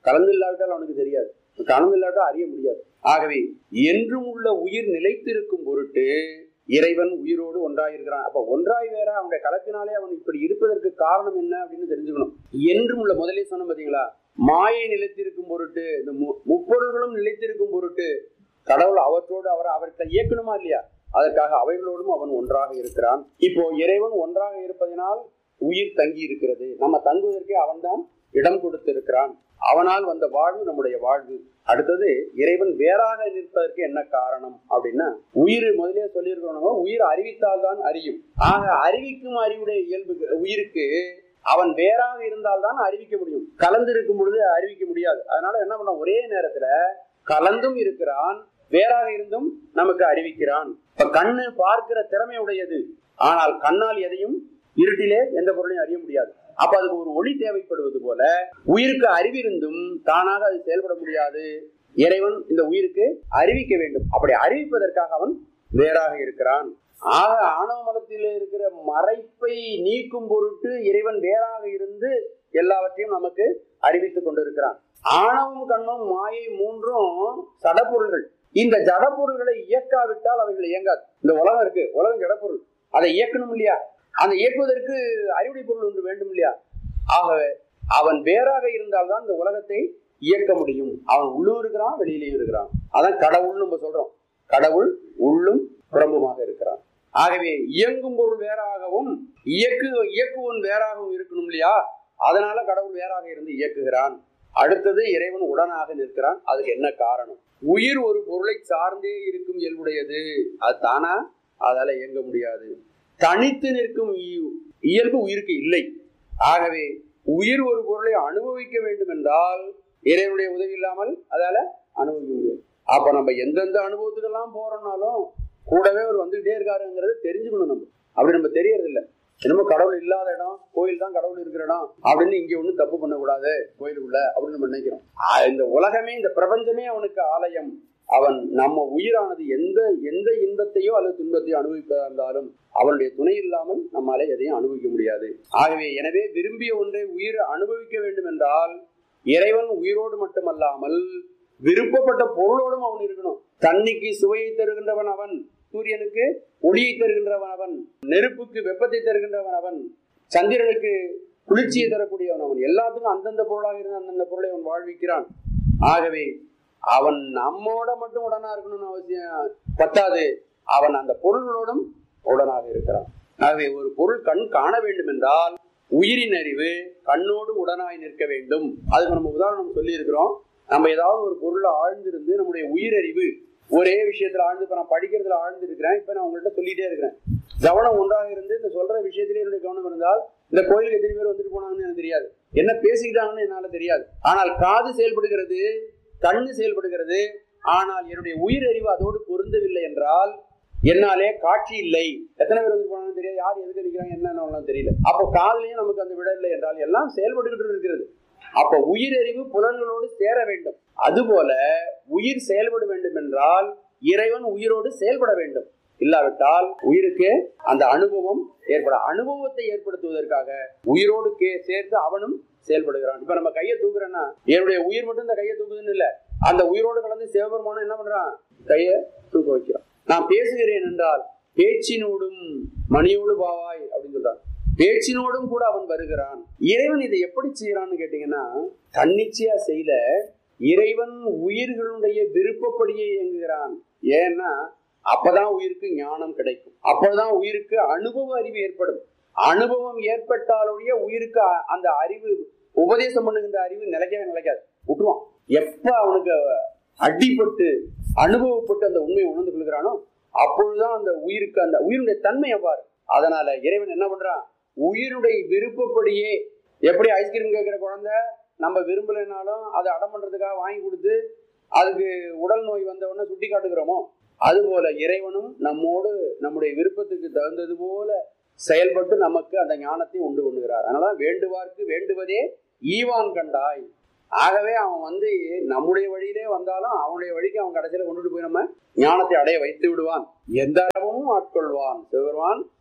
கலந்து இல்லாவிட்டால் அவனுக்கு தெரியாது கலந்து இல்லாவிட்டால் அறிய முடியாது ஆகவே என்றும் உள்ள உயிர் நிலைத்திருக்கும் பொருட்டு இறைவன் உயிரோடு ஒன்றாயிருக்கிறான் அப்ப ஒன்றாய் வேற அவனுடைய கலப்பினாலே அவன் இப்படி இருப்பதற்கு காரணம் என்ன அப்படின்னு தெரிஞ்சுக்கணும் என்றும் உள்ள முதலே சொன்ன பாத்தீங்களா மாயை நிலைத்திருக்கும் பொருட்டு இந்த மு- முப்பொருள்களும் நிலைத்திருக்கும் பொருட்டு கடவுள் அவற்றோடு அவர் அவர்களை இயக்கணுமா இல்லையா அதற்காக அவைகளோடும் அவன் ஒன்றாக இருக்கிறான் இப்போ இறைவன் ஒன்றாக இருப்பதனால் உயிர் தங்கி இருக்கிறது நம்ம தங்குவதற்கே அவன்தான் இடம் கொடுத்திருக்கிறான் அவனால் வந்த வாழ்வு நம்முடைய வாழ்வு அடுத்தது இறைவன் வேறாக நிற்பதற்கு என்ன காரணம் அப்படின்னா உயிர் முதலே சொல்லியிருக்கிறோம் உயிர் அறிவித்தால் தான் அறியும் ஆக அறிவிக்கும் அறிவுடைய இயல்பு உயிருக்கு அவன் வேறாக இருந்தால்தான் அறிவிக்க முடியும் கலந்து இருக்கும் பொழுது அறிவிக்க முடியாது அதனால என்ன பண்ண ஒரே நேரத்துல கலந்தும் இருக்கிறான் வேறாக இருந்தும் நமக்கு அறிவிக்கிறான் இப்ப கண்ணு பார்க்கிற திறமை உடையது ஆனால் கண்ணால் எதையும் இருட்டிலே எந்த பொருளையும் அறிய முடியாது அப்ப அதுக்கு ஒரு ஒளி தேவைப்படுவது போல உயிருக்கு அறிவிருந்தும் தானாக அது செயல்பட முடியாது இறைவன் இந்த உயிருக்கு அறிவிக்க வேண்டும் அப்படி அறிவிப்பதற்காக அவன் வேறாக இருக்கிறான் ஆக ஆணவ மலத்தில் இருக்கிற மறைப்பை நீக்கும் பொருட்டு இறைவன் வேறாக இருந்து எல்லாவற்றையும் நமக்கு அறிவித்துக் கொண்டிருக்கிறான் ஆணவம் கண்ணும் மாயை மூன்றும் சடப்பொருள்கள் இந்த ஜடப்பொருள்களை இயக்காவிட்டால் அவைகள் இயங்காது இந்த உலகம் இருக்கு உலகம் ஜடப்பொருள் அதை இயக்கணும் இல்லையா அந்த இயக்குவதற்கு அறிவுடை பொருள் ஒன்று வேண்டும் இல்லையா ஆகவே அவன் வேறாக இருந்தால்தான் இந்த உலகத்தை இயக்க முடியும் அவன் உள்ளும் இருக்கிறான் வெளியிலையும் இருக்கிறான் அதான் கடவுள்னு நம்ம சொல்றோம் கடவுள் உள்ளும் புறம்புமாக இருக்கிறான் ஆகவே இயங்கும் பொருள் வேறாகவும் இயக்கு இயக்குவன் வேறாகவும் இருக்கணும் இல்லையா அதனால கடவுள் வேறாக இருந்து இயக்குகிறான் அடுத்தது இறைவன் உடனாக நிற்கிறான் அதுக்கு என்ன காரணம் உயிர் ஒரு பொருளை சார்ந்தே இருக்கும் இயல்புடையது அது தானா அதால இயங்க முடியாது தனித்து நிற்கும் இ- இயல்பு உயிருக்கு இல்லை ஆகவே உயிர் ஒரு பொருளை அனுபவிக்க வேண்டும் என்றால் இறைவனுடைய உதவி இல்லாமல் அதால அனுபவிக்க முடியாது அப்ப நம்ம எந்தெந்த அனுபவத்துக்கெல்லாம் போறோம்னாலும் கூடவே அவர் வந்துகிட்டே இருக்காருங்கிறத தெரிஞ்சுக்கணும் நம்ம அப்படி நம்ம தெரியறது இல்ல என்னமோ கடவுள் இல்லாத இடம் கோயில் தான் கடவுள் இருக்கிற இடம் அப்படின்னு இங்க ஒண்ணும் தப்பு பண்ணக்கூடாது கோயிலுக்குள்ள அப்படின்னு நம்ம நினைக்கிறோம் ஆஹ் இந்த உலகமே இந்த பிரபஞ்சமே அவனுக்கு ஆலயம் அவன் நம்ம உயிரானது எந்த எந்த இன்பத்தையோ அல்லது துன்பத்தையோ அனுபவிப்பதா இருந்தாலும் அவனுடைய துணை இல்லாமல் நம்மால எதையும் அனுபவிக்க முடியாது ஆகவே எனவே விரும்பிய ஒன்றை உயிர் அனுபவிக்க வேண்டும் என்றால் இறைவன் உயிரோடு மட்டுமல்லாமல் விருப்பப்பட்ட பொருளோடும் அவன் இருக்கணும் தண்ணிக்கு சுவையை தருகின்றவன் அவன் சூரியனுக்கு ஒளியை தருகின்றவன் அவன் நெருப்புக்கு வெப்பத்தை தருகின்றவன் அவன் சந்திரனுக்கு குளிர்ச்சியை தரக்கூடியவன் அவன் எல்லாத்துக்கும் அந்தந்த பொருளாக இருந்து அந்தந்த பொருளை அவன் வாழ்விக்கிறான் ஆகவே அவன் நம்மோட மட்டும் உடனா இருக்கணும்னு அவசியம் பத்தாது அவன் அந்த பொருள்களோடும் உடனாக இருக்கிறான் ஆகவே ஒரு பொருள் கண் காண வேண்டும் என்றால் உயிரின் அறிவு கண்ணோடு உடனாய் நிற்க வேண்டும் அதுக்கு நம்ம உதாரணம் சொல்லி இருக்கிறோம் நம்ம ஏதாவது ஒரு பொருள்ல ஆழ்ந்திருந்து நம்முடைய உயிரறிவு ஒரே விஷயத்துல ஆழ்ந்து இப்ப நான் படிக்கிறதுல ஆழ்ந்து இருக்கிறேன் இப்ப நான் உங்கள்கிட்ட சொல்லிட்டே இருக்கிறேன் கவனம் ஒன்றாக இருந்து இந்த சொல்ற விஷயத்திலே என்னுடைய கவனம் இருந்தால் இந்த கோயிலுக்கு எத்தனை பேர் வந்துட்டு போனாங்கன்னு எனக்கு தெரியாது என்ன பேசிக்கிட்டாங்கன்னு என்னால தெரியாது ஆனால் காது செயல்படுகிறது கண்ணு செயல்படுகிறது ஆனால் என்னுடைய உயிரறிவு அதோடு பொருந்தவில்லை என்றால் என்னாலே காட்சி இல்லை எத்தனை பேர் வந்து போனாலும் தெரியாது யார் எதுக்கு நிக்கிறாங்க என்னன்னு தெரியல அப்போ காதலையும் நமக்கு அந்த விட இல்லை என்றால் எல்லாம் செயல்பட்டுக்கிட்டு இருக்கிறது அப்ப உயிரறிவு புலன்களோடு சேர வேண்டும் அதுபோல உயிர் செயல்பட வேண்டும் என்றால் இறைவன் உயிரோடு செயல்பட வேண்டும் இல்லாவிட்டால் உயிருக்கு அந்த அனுபவம் ஏற்பட அனுபவத்தை ஏற்படுத்துவதற்காக உயிரோடு கே சேர்ந்து அவனும் செயல்படுகிறான் இப்ப நம்ம கையை தூக்குறேன்னா என்னுடைய உயிர் மட்டும் இந்த கையை தூக்குதுன்னு இல்ல அந்த உயிரோடு கலந்து சிவபெருமானும் என்ன பண்றான் கையை தூக்க வைக்கிறான் நான் பேசுகிறேன் என்றால் பேச்சினோடும் மணியோடு பாவாய் அப்படின்னு சொல்றான் பேச்சினோடும் கூட அவன் வருகிறான் இறைவன் இதை எப்படி செய்யறான்னு கேட்டீங்கன்னா தன்னிச்சையா செய்யல இறைவன் உயிர்களுடைய விருப்பப்படியே இயங்குகிறான் ஏன்னா அப்பதான் உயிருக்கு ஞானம் கிடைக்கும் அப்பதான் உயிருக்கு அனுபவ அறிவு ஏற்படும் அனுபவம் ஏற்பட்டாலுடைய உயிருக்கு அ- அந்த அறிவு உபதேசம் பண்ணுகின்ற அறிவு நிலைக்கவே நிலைக்காது விட்டுருவான் எப்ப அவனுக்கு அடிபட்டு அனுபவப்பட்டு அந்த உண்மையை உணர்ந்து கொள்கிறானோ அப்பொழுதுதான் அந்த உயிருக்கு அந்த உயிருடைய தன்மை எவ்வாறு அதனால இறைவன் என்ன பண்றான் உயிருடைய விருப்பப்படியே எப்படி ஐஸ்கிரீம் கேட்கிற குழந்தை நம்ம விரும்பலைனாலும் அதை அடம் பண்றதுக்காக வாங்கி கொடுத்து அதுக்கு உடல் நோய் வந்த உடனே சுட்டி காட்டுகிறோமோ அதுபோல இறைவனும் நம்மோடு நம்முடைய விருப்பத்துக்கு தகுந்தது போல செயல்பட்டு நமக்கு அந்த ஞானத்தை உண்டு பண்ணுகிறார் அதனால வேண்டுவார்க்கு வேண்டுவதே ஈவான் கண்டாய் ஆகவே அவன் வந்து நம்முடைய வழியிலே வந்தாலும் அவனுடைய வழிக்கு அவன் கடைசியில கொண்டுட்டு போய் நம்ம ஞானத்தை அடைய வைத்து விடுவான் எந்த அறமும் ஆட்கொள்வான் சிவபெருமான்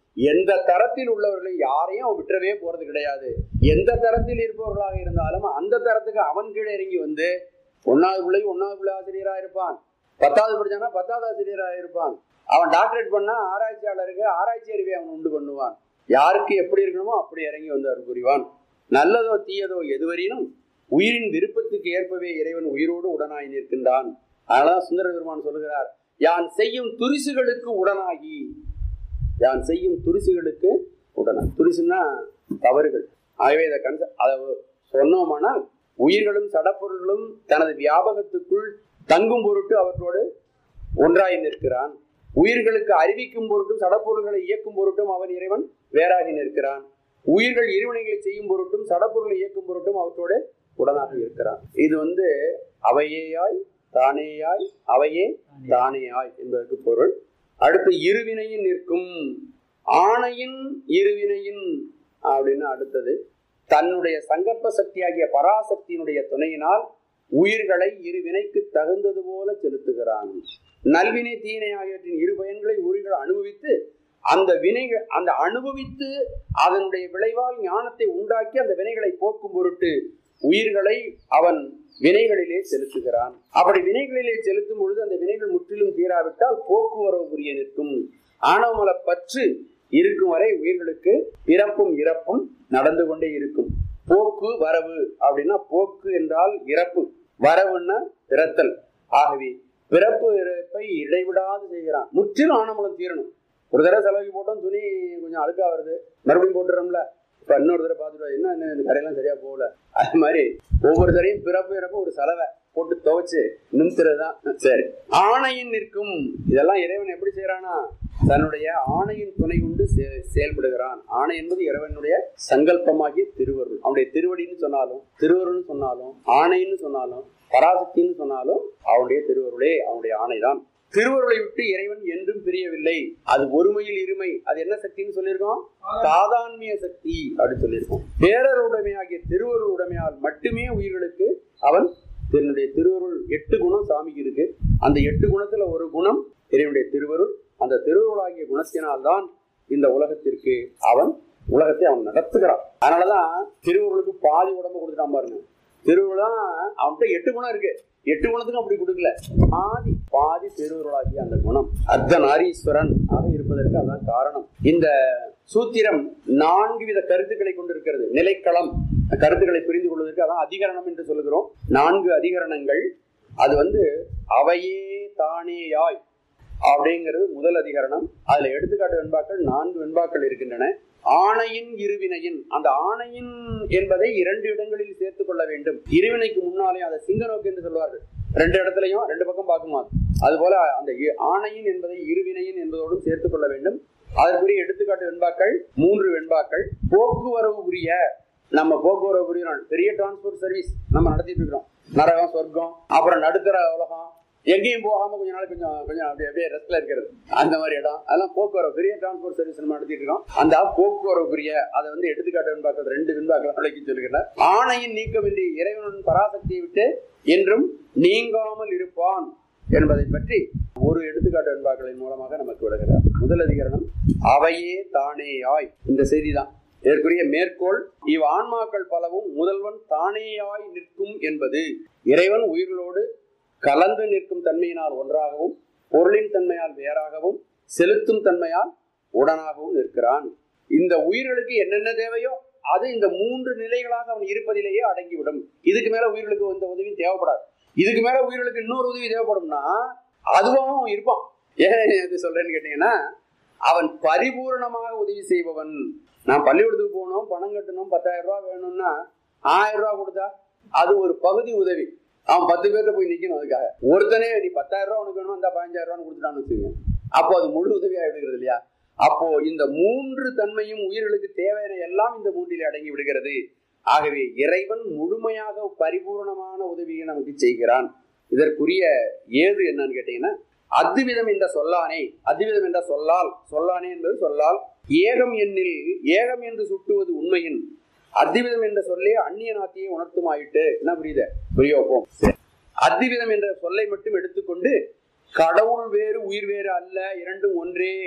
எந்த தரத்தில் உள்ளவர்களை யாரையும் அவன் விட்டுறவே போறது கிடையாது எந்த தரத்தில் இருப்பவர்களாக இருந்தாலும் அந்த தரத்துக்கு அவன் கீழே இறங்கி வந்து ஒன்னாவது பிள்ளை ஒன்னாவது பிள்ளை ஆசிரியரா இருப்பான் பத்தாவது படிச்சானா பத்தாவது ஆசிரியராக இருப்பான் அவன் டாக்டரேட் பண்ணா ஆராய்ச்சியாளருக்கு ஆராய்ச்சி அறிவை அவன் உண்டு பண்ணுவான் யாருக்கு எப்படி இருக்கணுமோ அப்படி இறங்கி வந்து அருள் புரிவான் நல்லதோ தீயதோ எதுவரையிலும் உயிரின் விருப்பத்துக்கு ஏற்பவே இறைவன் உயிரோடு உடனாய் நிற்கின்றான் அதனாலதான் சுந்தர பெருமான் சொல்லுகிறார் யான் செய்யும் துரிசுகளுக்கு உடனாகி யான் செய்யும் துரிசுகளுக்கு உடனாய் துரிசுன்னா தவறுகள் ஆகவே இதை கண் அதை சொன்னோமானால் உயிர்களும் சடப்பொருள்களும் தனது வியாபகத்துக்குள் தங்கும் பொருட்டு அவற்றோடு ஒன்றாய் நிற்கிறான் உயிர்களுக்கு அறிவிக்கும் பொருட்டும் சடப்பொருள்களை இயக்கும் பொருட்டும் அவன் இறைவன் வேறாகி நிற்கிறான் உயிர்கள் இருவினைகளை செய்யும் பொருட்டும் சடப்பொருளை இயக்கும் பொருட்டும் அவற்றோடு உடனாக இருக்கிறான் இது வந்து அவையேயாய் தானேயாய் அவையே தானேயாய் என்பதற்கு பொருள் அடுத்து இருவினையின் நிற்கும் ஆணையின் இருவினையின் அப்படின்னு அடுத்தது தன்னுடைய சங்கற்ப சக்தியாகிய பராசக்தியினுடைய துணையினால் உயிர்களை இரு வினைக்கு தகுந்தது போல செலுத்துகிறான் நல்வினை தீனை ஆகியவற்றின் இரு பயன்களை உயிர்கள் அனுபவித்து அந்த வினைகள் அந்த அனுபவித்து அதனுடைய விளைவால் ஞானத்தை உண்டாக்கி அந்த வினைகளை போக்கும் பொருட்டு உயிர்களை அவன் வினைகளிலே செலுத்துகிறான் அப்படி வினைகளிலே செலுத்தும் பொழுது அந்த வினைகள் முற்றிலும் தீராவிட்டால் போக்குவரவு புரிய நிற்கும் ஆணவமல பற்று இருக்கும் வரை உயிர்களுக்கு பிறப்பும் இறப்பும் நடந்து கொண்டே இருக்கும் போக்கு வரவு அப்படின்னா போக்கு என்றால் இறப்பு வரவுன்னா பிறத்தல் ஆகவே பிறப்பு இறப்பை இடைவிடாது செய்கிறான் முற்றிலும் ஆணவமலம் தீரணும் ஒரு தடவை செலவுக்கு போட்டோம் துணி கொஞ்சம் அழுக்கா வருது மறுபடியும் போட்டுறோம்ல இப்ப இன்னொரு தடவை பார்த்துட்டு என்ன இன்னும் இந்த கடையெல்லாம் சரியா போகல அது மாதிரி ஒவ்வொரு தடையும் பிறப்பு இறப்பு ஒரு செலவை போட்டு துவைச்சு நிமித்துறதுதான் சரி ஆணையின் நிற்கும் இதெல்லாம் இறைவன் எப்படி செய்யறானா தன்னுடைய ஆணையின் துணை கொண்டு செ- செயல்படுகிறான் ஆணை என்பது இறைவனுடைய சங்கல்பமாகிய திருவருள் அவனுடைய திருவடின்னு சொன்னாலும் திருவருள்னு சொன்னாலும் ஆணைன்னு சொன்னாலும் பராசக்தின்னு சொன்னாலும் அவனுடைய திருவருளே அவனுடைய ஆணைதான் திருவருளை விட்டு இறைவன் என்றும் பிரியவில்லை அது ஒருமையில் இருமை அது என்ன சக்தின்னு சொல்லியிருக்கோம் தாதான்மிய சக்தி அப்படின்னு சொல்லியிருக்கோம் பேரருடைமையாகிய திருவருள் உடைமையால் மட்டுமே உயிர்களுக்கு அவன் தன்னுடைய திருவருள் எட்டு குணம் சாமிக்கு இருக்கு அந்த எட்டு குணத்துல ஒரு குணம் இறைவனுடைய திருவருள் அந்த திருவருளாகிய குணத்தினால்தான் இந்த உலகத்திற்கு அவன் உலகத்தை அவன் நடத்துகிறான் அதனாலதான் திருவருளுக்கு பாதி உடம்பு கொடுத்துட்டான் பாருங்க திருவருள் தான் அவன்கிட்ட எட்டு குணம் இருக்கு எட்டு குணத்துக்கும் அப்படி கொடுக்கல பாதி பாதி திருவருளாகிய அந்த குணம் அர்த்தநாரீஸ்வரன் ஆக இருப்பதற்கு அதான் காரணம் இந்த சூத்திரம் நான்கு வித கருத்துக்களை கொண்டிருக்கிறது நிலைக்களம் கருத்துக்களை புரிந்து கொள்வதற்கு அதான் அதிகரணம் என்று சொல்லுகிறோம் நான்கு அதிகரணங்கள் அது வந்து அவையே தானேயாய் அப்படிங்கிறது முதல் அதிகரணம் அதுல எடுத்துக்காட்டு வெண்பாக்கள் நான்கு வெண்பாக்கள் இருக்கின்றன ஆணையின் இருவினையின் அந்த ஆணையின் என்பதை இரண்டு இடங்களில் சேர்த்துக் கொள்ள வேண்டும் இருவினைக்கு முன்னாலே அதை சிங்க நோக்கு என்று சொல்வார்கள் ரெண்டு இடத்துலையும் ரெண்டு பக்கம் பார்க்குமா அது போல அந்த இ- ஆணையின் என்பதை இருவினையின் என்பதோடும் சேர்த்துக் கொள்ள வேண்டும் அதற்குரிய எடுத்துக்காட்டு வெண்பாக்கள் மூன்று வெண்பாக்கள் போக்குவரவு உரிய நம்ம போக்குவரவு புரிகிறோம் பெரிய டிரான்ஸ்போர்ட் சர்வீஸ் நம்ம நடத்திட்டு இருக்கிறோம் நரகம் சொர்க்கம் அப்புறம் நடுத்தர உலகம் எங்கேயும் போகாம கொஞ்ச நாள் கொஞ்சம் கொஞ்சம் அப்படியே அப்படியே ரெஸ்ட்ல இருக்கிறது அந்த மாதிரி இடம் அதெல்லாம் போக்குவரவு பெரிய டிரான்ஸ்போர்ட் சர்வீஸ் நம்ம நடத்திட்டு இருக்கோம் அந்த போக்குவரவு புரிய அதை வந்து எடுத்துக்காட்டு வெண்பாக்கள் ரெண்டு வெண்பாக்கள் விளக்கி சொல்லுகிறேன் ஆணையின் நீக்கமின்றி இறைவனின் பராசக்தியை விட்டு என்றும் நீங்காமல் இருப்பான் என்பதை பற்றி ஒரு எடுத்துக்காட்டு வெண்பாக்களின் மூலமாக நமக்கு விடுகிறார் முதல் அதிகரணம் அவையே தானேயாய் இந்த செய்திதான் இதற்குரிய மேற்கோள் இவ் ஆன்மாக்கள் பலவும் முதல்வன் தானேயாய் நிற்கும் என்பது இறைவன் உயிர்களோடு கலந்து நிற்கும் தன்மையினால் ஒன்றாகவும் பொருளின் தன்மையால் வேறாகவும் செலுத்தும் தன்மையால் உடனாகவும் நிற்கிறான் இந்த உயிர்களுக்கு என்னென்ன தேவையோ அது இந்த மூன்று நிலைகளாக அவன் இருப்பதிலேயே அடங்கிவிடும் இதுக்கு மேல உயிர்களுக்கு எந்த உதவியும் தேவைப்படாது இதுக்கு மேல உயிர்களுக்கு இன்னொரு உதவி தேவைப்படும்னா அதுவும் அவன் இருப்பான் ஏன் இது சொல்றேன்னு கேட்டீங்கன்னா அவன் பரிபூரணமாக உதவி செய்பவன் நான் பள்ளிக்கூடத்துக்கு போகணும் பணம் கட்டணும் பத்தாயிரம் ரூபாய் வேணும்னா ஆயிரம் ரூபாய் கொடுத்தா அது ஒரு பகுதி உதவி அவன் பத்து பேர்த்த போய் நிக்கணும் அதுக்காக ஒருத்தனே நீ பத்தாயிரம் ரூபாய் உனக்கு வேணும் அந்த பதினஞ்சாயிரம் ரூபாய் கொடுத்துட்டான்னு வச்சுக்கோங்க அப்போ அது முழு உதவியா எடுக்கிறது இல்லையா அப்போ இந்த மூன்று தன்மையும் உயிர்களுக்கு தேவையான எல்லாம் இந்த மூன்றிலே அடங்கி விடுகிறது ஆகவே இறைவன் முழுமையாக பரிபூர்ணமான உதவியை நமக்கு செய்கிறான் இதற்குரிய ஏது என்னன்னு கேட்டீங்கன்னா அத்விதம் என்ற சொல்லானே அத்விதம் என்ற சொல்லால் சொல்லானே என்பது சொல்லால் ஏகம் எண்ணில் ஏகம் என்று சுட்டுவது உண்மையின் அத்விதம் என்ற சொல்லே அந்நிய நாட்டியை உணர்த்துமாயிட்டு என்ன புரியுது புரிய வைப்போம் அத்விதம் என்ற சொல்லை மட்டும் எடுத்துக்கொண்டு கடவுள் வேறு உயிர் வேறு அல்ல இரண்டும் ஒன்றே